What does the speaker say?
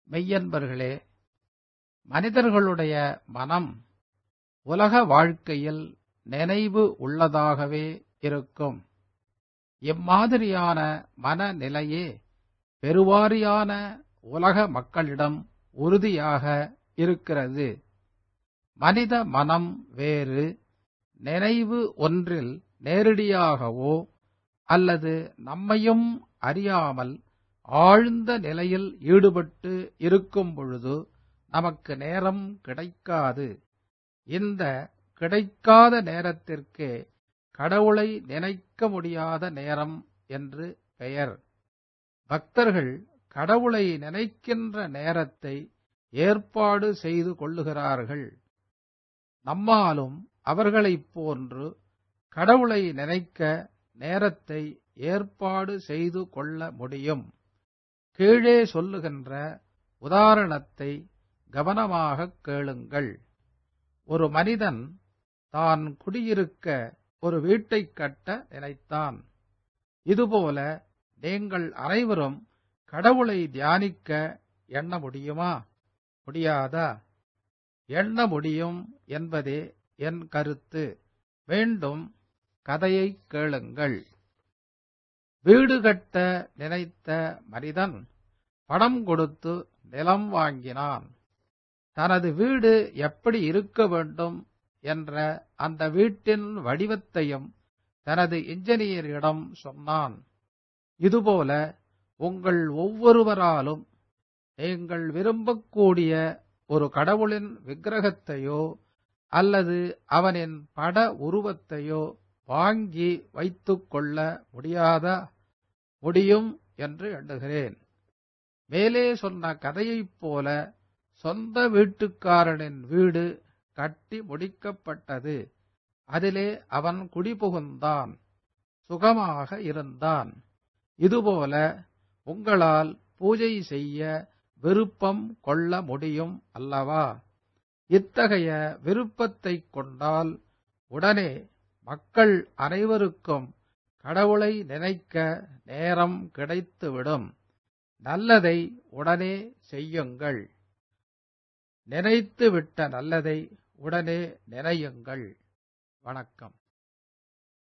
மெய்யன்பர்களே மனிதர்களுடைய மனம் உலக வாழ்க்கையில் நினைவு உள்ளதாகவே இருக்கும் இம்மாதிரியான மனநிலையே பெருவாரியான உலக மக்களிடம் உறுதியாக இருக்கிறது மனித மனம் வேறு நினைவு ஒன்றில் நேரடியாகவோ அல்லது நம்மையும் அறியாமல் ஆழ்ந்த நிலையில் ஈடுபட்டு இருக்கும் பொழுது நமக்கு நேரம் கிடைக்காது இந்த கிடைக்காத நேரத்திற்கே கடவுளை நினைக்க முடியாத நேரம் என்று பெயர் பக்தர்கள் கடவுளை நினைக்கின்ற நேரத்தை ஏற்பாடு செய்து கொள்ளுகிறார்கள் நம்மாலும் அவர்களைப் போன்று கடவுளை நினைக்க நேரத்தை ஏற்பாடு செய்து கொள்ள முடியும் கீழே சொல்லுகின்ற உதாரணத்தை கவனமாகக் கேளுங்கள் ஒரு மனிதன் தான் குடியிருக்க ஒரு வீட்டைக் கட்ட நினைத்தான் இதுபோல நீங்கள் அனைவரும் கடவுளை தியானிக்க எண்ண முடியுமா முடியாதா எண்ண முடியும் என்பதே என் கருத்து மீண்டும் கதையைக் கேளுங்கள் வீடு கட்ட நினைத்த மனிதன் பணம் கொடுத்து நிலம் வாங்கினான் தனது வீடு எப்படி இருக்க வேண்டும் என்ற அந்த வீட்டின் வடிவத்தையும் தனது இன்ஜினியரிடம் சொன்னான் இதுபோல உங்கள் ஒவ்வொருவராலும் நீங்கள் விரும்பக்கூடிய ஒரு கடவுளின் விக்கிரகத்தையோ அல்லது அவனின் பட உருவத்தையோ வாங்கி வைத்துக் கொள்ள முடியாதா முடியும் என்று எண்ணுகிறேன் மேலே சொன்ன கதையைப் போல சொந்த வீட்டுக்காரனின் வீடு கட்டி முடிக்கப்பட்டது அதிலே அவன் குடிபுகுந்தான் சுகமாக இருந்தான் இதுபோல உங்களால் பூஜை செய்ய விருப்பம் கொள்ள முடியும் அல்லவா இத்தகைய விருப்பத்தைக் கொண்டால் உடனே மக்கள் அனைவருக்கும் கடவுளை நினைக்க நேரம் கிடைத்துவிடும் நல்லதை உடனே செய்யுங்கள் நினைத்துவிட்ட நல்லதை உடனே நினையுங்கள் வணக்கம்